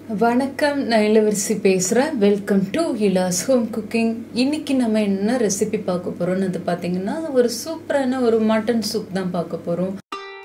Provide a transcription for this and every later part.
வணக்கம் நான் இளவரசி பேசுகிறேன் welcome to Hila's home cooking இன்னைக்கு நம்ம என்ன ரெசிபி பார்க்க போகிறோம்னு வந்து பார்த்தீங்கன்னா ஒரு சூப்பரான ஒரு மட்டன் சூப் தான் பார்க்க போகிறோம்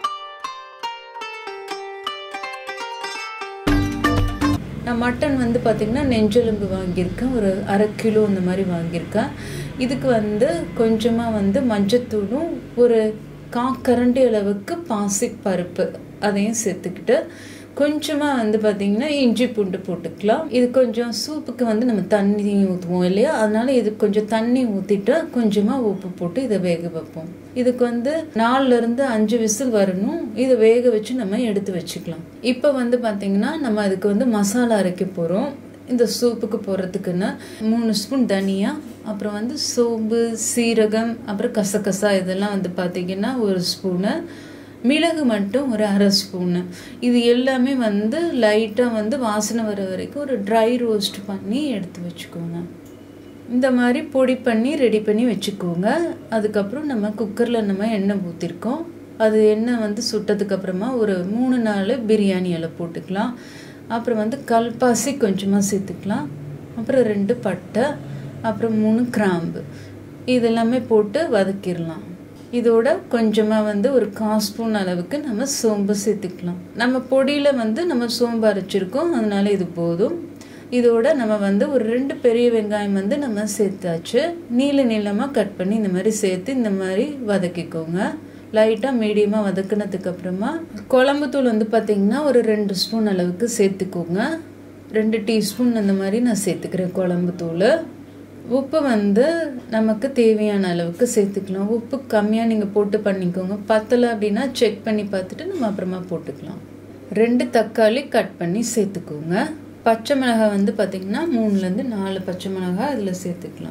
நான் மட்டன் வந்து பார்த்திங்கன்னா நெஞ்செலும்பு வாங்கியிருக்கேன் ஒரு அரை கிலோ இந்த மாதிரி வாங்கியிருக்கேன் இதுக்கு வந்து கொஞ்சமாக வந்து மஞ்சத்தூளும் ஒரு காக்கரண்டி அளவுக்கு பாசி பருப்பு அதையும் சேர்த்துக்கிட்டு கொஞ்சமாக வந்து பார்த்திங்கன்னா இஞ்சி பூண்டு போட்டுக்கலாம் இது கொஞ்சம் சூப்புக்கு வந்து நம்ம தண்ணி ஊற்றுவோம் இல்லையா அதனால இது கொஞ்சம் தண்ணி ஊற்றிட்டு கொஞ்சமாக உப்பு போட்டு இதை வேக வைப்போம் இதுக்கு வந்து நாலுலேருந்து அஞ்சு விசில் வரணும் இதை வேக வச்சு நம்ம எடுத்து வச்சுக்கலாம் இப்போ வந்து பார்த்திங்கன்னா நம்ம அதுக்கு வந்து மசாலா அரைக்க போகிறோம் இந்த சூப்புக்கு போடுறதுக்குன்னு மூணு ஸ்பூன் தனியா அப்புறம் வந்து சோம்பு சீரகம் அப்புறம் கசகசா இதெல்லாம் வந்து பார்த்திங்கன்னா ஒரு ஸ்பூனு மிளகு மட்டும் ஒரு அரை ஸ்பூனு இது எல்லாமே வந்து லைட்டாக வந்து வாசனை வர வரைக்கும் ஒரு ட்ரை ரோஸ்ட் பண்ணி எடுத்து வச்சுக்கோங்க இந்த மாதிரி பொடி பண்ணி ரெடி பண்ணி வச்சுக்கோங்க அதுக்கப்புறம் நம்ம குக்கரில் நம்ம எண்ணெய் ஊற்றிருக்கோம் அது எண்ணெய் வந்து சுட்டதுக்கப்புறமா ஒரு மூணு நாள் பிரியாணி இலை போட்டுக்கலாம் அப்புறம் வந்து கல்பாசி கொஞ்சமாக சேர்த்துக்கலாம் அப்புறம் ரெண்டு பட்டை அப்புறம் மூணு கிராம்பு இதெல்லாமே போட்டு வதக்கிடலாம் இதோட கொஞ்சமாக வந்து ஒரு கால் ஸ்பூன் அளவுக்கு நம்ம சோம்பு சேர்த்துக்கலாம் நம்ம பொடியில் வந்து நம்ம சோம்பு அரைச்சிருக்கோம் அதனால இது போதும் இதோட நம்ம வந்து ஒரு ரெண்டு பெரிய வெங்காயம் வந்து நம்ம சேர்த்தாச்சு நீள நீளமாக கட் பண்ணி இந்த மாதிரி சேர்த்து இந்த மாதிரி வதக்கிக்கோங்க லைட்டாக மீடியமாக வதக்குனதுக்கு அப்புறமா குழம்புத்தூள் வந்து பார்த்திங்கன்னா ஒரு ரெண்டு ஸ்பூன் அளவுக்கு சேர்த்துக்கோங்க ரெண்டு டீஸ்பூன் அந்த மாதிரி நான் சேர்த்துக்கிறேன் குழம்புத்தூள் உப்பு வந்து நமக்கு தேவையான அளவுக்கு சேர்த்துக்கலாம் உப்பு கம்மியாக நீங்கள் போட்டு பண்ணிக்கோங்க பத்தலை அப்படின்னா செக் பண்ணி பார்த்துட்டு நம்ம அப்புறமா போட்டுக்கலாம் ரெண்டு தக்காளி கட் பண்ணி சேர்த்துக்கோங்க பச்சை மிளகாய் வந்து பார்த்திங்கன்னா மூணுலேருந்து நாலு பச்சை மிளகாய் அதில் சேர்த்துக்கலாம்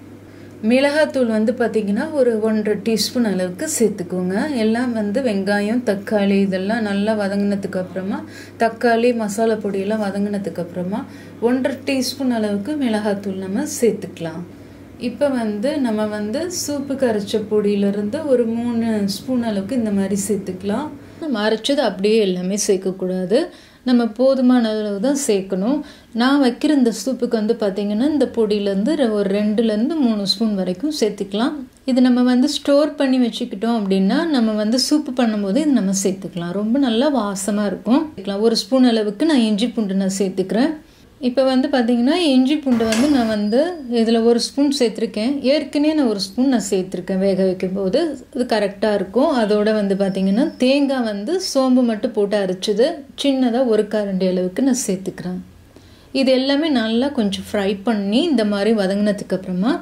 மிளகாத்தூள் வந்து பார்த்திங்கன்னா ஒரு ஒன்றரை டீஸ்பூன் அளவுக்கு சேர்த்துக்கோங்க எல்லாம் வந்து வெங்காயம் தக்காளி இதெல்லாம் நல்லா வதங்கினதுக்கு அப்புறமா தக்காளி மசாலா பொடியெல்லாம் வதங்கினதுக்கு அப்புறமா ஒன்றரை டீஸ்பூன் அளவுக்கு மிளகாத்தூள் நம்ம சேர்த்துக்கலாம் இப்போ வந்து நம்ம வந்து சூப்புக்கு அரைச்ச பொடியிலேருந்து ஒரு மூணு ஸ்பூன் அளவுக்கு இந்த மாதிரி சேர்த்துக்கலாம் நம்ம அரைச்சது அப்படியே எல்லாமே சேர்க்கக்கூடாது நம்ம போதுமான அளவு தான் சேர்க்கணும் நான் வைக்கிற இந்த சூப்புக்கு வந்து பார்த்திங்கன்னா இந்த பொடியிலேருந்து ஒரு ரெண்டுலேருந்து மூணு ஸ்பூன் வரைக்கும் சேர்த்துக்கலாம் இது நம்ம வந்து ஸ்டோர் பண்ணி வச்சுக்கிட்டோம் அப்படின்னா நம்ம வந்து சூப்பு பண்ணும்போது இது நம்ம சேர்த்துக்கலாம் ரொம்ப நல்லா வாசமாக இருக்கும் ஒரு ஸ்பூன் அளவுக்கு நான் இஞ்சி பூண்டு நான் சேர்த்துக்கிறேன் இப்போ வந்து பார்த்திங்கன்னா இஞ்சி பூண்டு வந்து நான் வந்து இதில் ஒரு ஸ்பூன் சேர்த்துருக்கேன் ஏற்கனவே நான் ஒரு ஸ்பூன் நான் சேர்த்துருக்கேன் வேக வைக்கும் போது இது கரெக்டாக இருக்கும் அதோட வந்து பார்த்திங்கன்னா தேங்காய் வந்து சோம்பு மட்டும் போட்டு அரைச்சது சின்னதாக ஒரு கரண்டி அளவுக்கு நான் சேர்த்துக்கிறேன் இது எல்லாமே நல்லா கொஞ்சம் ஃப்ரை பண்ணி இந்த மாதிரி வதங்கினதுக்கு அப்புறமா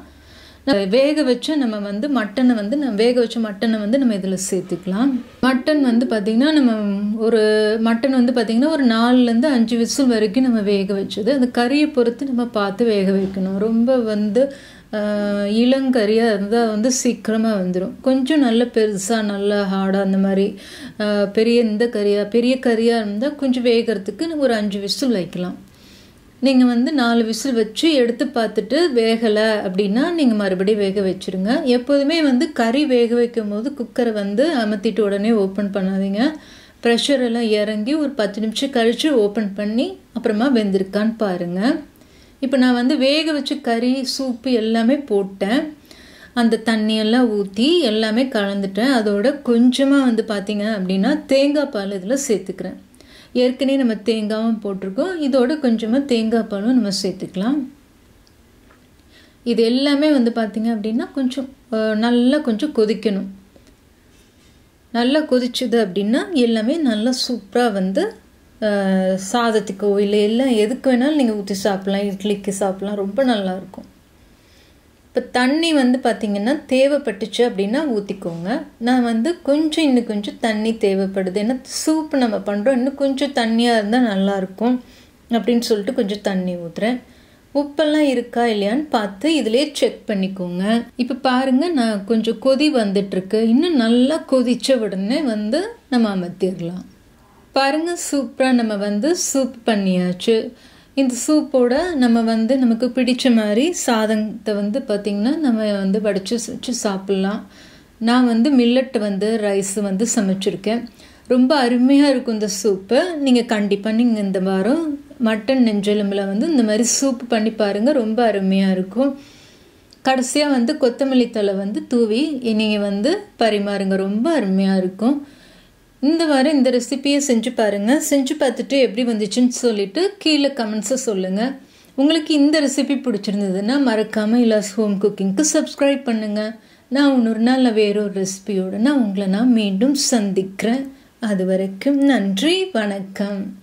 வேக வச்ச நம்ம வந்து மட்டனை வந்து நம்ம வேக வச்ச மட்டனை வந்து நம்ம இதில் சேர்த்துக்கலாம் மட்டன் வந்து பார்த்திங்கன்னா நம்ம ஒரு மட்டன் வந்து பார்த்திங்கன்னா ஒரு நாலுலேருந்து அஞ்சு விசில் வரைக்கும் நம்ம வேக வச்சது அந்த கறியை பொறுத்து நம்ம பார்த்து வேக வைக்கணும் ரொம்ப வந்து இளங்கறியாக இருந்தால் வந்து சீக்கிரமாக வந்துடும் கொஞ்சம் நல்ல பெருசாக நல்லா ஹார்டாக அந்த மாதிரி பெரிய இந்த கறியாக பெரிய கறியாக இருந்தால் கொஞ்சம் வேகிறதுக்கு ஒரு அஞ்சு விசில் வைக்கலாம் நீங்கள் வந்து நாலு விசில் வச்சு எடுத்து பார்த்துட்டு வேகலை அப்படின்னா நீங்கள் மறுபடியும் வேக வச்சுருங்க எப்போதுமே வந்து கறி வேக வைக்கும் போது குக்கரை வந்து அமர்த்திட்டு உடனே ஓப்பன் பண்ணாதீங்க ப்ரெஷர் எல்லாம் இறங்கி ஒரு பத்து நிமிஷம் கழித்து ஓப்பன் பண்ணி அப்புறமா வெந்திருக்கான்னு பாருங்கள் இப்போ நான் வந்து வேக வச்சு கறி சூப்பு எல்லாமே போட்டேன் அந்த தண்ணியெல்லாம் ஊற்றி எல்லாமே கலந்துட்டேன் அதோட கொஞ்சமாக வந்து பார்த்தீங்க அப்படின்னா தேங்காய் பால் இதில் சேர்த்துக்கிறேன் ஏற்கனவே நம்ம தேங்காயும் போட்டிருக்கோம் இதோட கொஞ்சமாக தேங்காய் பாலும் நம்ம சேர்த்துக்கலாம் இது எல்லாமே வந்து பார்த்திங்க அப்படின்னா கொஞ்சம் நல்லா கொஞ்சம் கொதிக்கணும் நல்லா கொதிச்சுது அப்படின்னா எல்லாமே நல்லா சூப்பராக வந்து சாதத்துக்கோ இல்லை எல்லாம் எதுக்கு வேணாலும் நீங்கள் ஊற்றி சாப்பிட்லாம் இட்லிக்கு சாப்பிட்லாம் ரொம்ப நல்லாயிருக்கும் இப்போ தண்ணி வந்து பார்த்திங்கன்னா தேவைப்பட்டுச்சு அப்படின்னா ஊற்றிக்கோங்க நான் வந்து கொஞ்சம் இன்னும் கொஞ்சம் தண்ணி தேவைப்படுது ஏன்னா சூப் நம்ம பண்ணுறோம் இன்னும் கொஞ்சம் தண்ணியாக இருந்தால் நல்லாயிருக்கும் அப்படின்னு சொல்லிட்டு கொஞ்சம் தண்ணி ஊற்றுறேன் உப்பெல்லாம் இருக்கா இல்லையான்னு பார்த்து இதிலே செக் பண்ணிக்கோங்க இப்போ பாருங்கள் நான் கொஞ்சம் கொதி வந்துட்டுருக்கு இன்னும் நல்லா கொதித்த உடனே வந்து நம்ம அமர்த்திடலாம் பாருங்கள் சூப்பராக நம்ம வந்து சூப் பண்ணியாச்சு இந்த சூப்போட நம்ம வந்து நமக்கு பிடிச்ச மாதிரி சாதத்தை வந்து பார்த்திங்கன்னா நம்ம வந்து வடித்து வச்சு சாப்பிட்லாம் நான் வந்து மில்லட் வந்து ரைஸ் வந்து சமைச்சிருக்கேன் ரொம்ப அருமையாக இருக்கும் இந்த சூப்பு நீங்கள் கண்டிப்பாக நீங்கள் இந்த வாரம் மட்டன் நெஞ்செலும்பில் வந்து இந்த மாதிரி சூப் பண்ணி பாருங்கள் ரொம்ப அருமையாக இருக்கும் கடைசியாக வந்து கொத்தமல்லி தலை வந்து தூவி நீங்கள் வந்து பரிமாறுங்க ரொம்ப அருமையாக இருக்கும் இந்த வாரம் இந்த ரெசிபியை செஞ்சு பாருங்கள் செஞ்சு பார்த்துட்டு எப்படி வந்துச்சுன்னு சொல்லிட்டு கீழே கமெண்ட்ஸை சொல்லுங்கள் உங்களுக்கு இந்த ரெசிபி பிடிச்சிருந்ததுன்னா மறக்காமல் இலாஸ் ஹோம் குக்கிங்க்கு சப்ஸ்கிரைப் பண்ணுங்கள் நான் இன்னொரு நாள் வேறொரு ரெசிபியோடு நான் உங்களை நான் மீண்டும் சந்திக்கிறேன் அது வரைக்கும் நன்றி வணக்கம்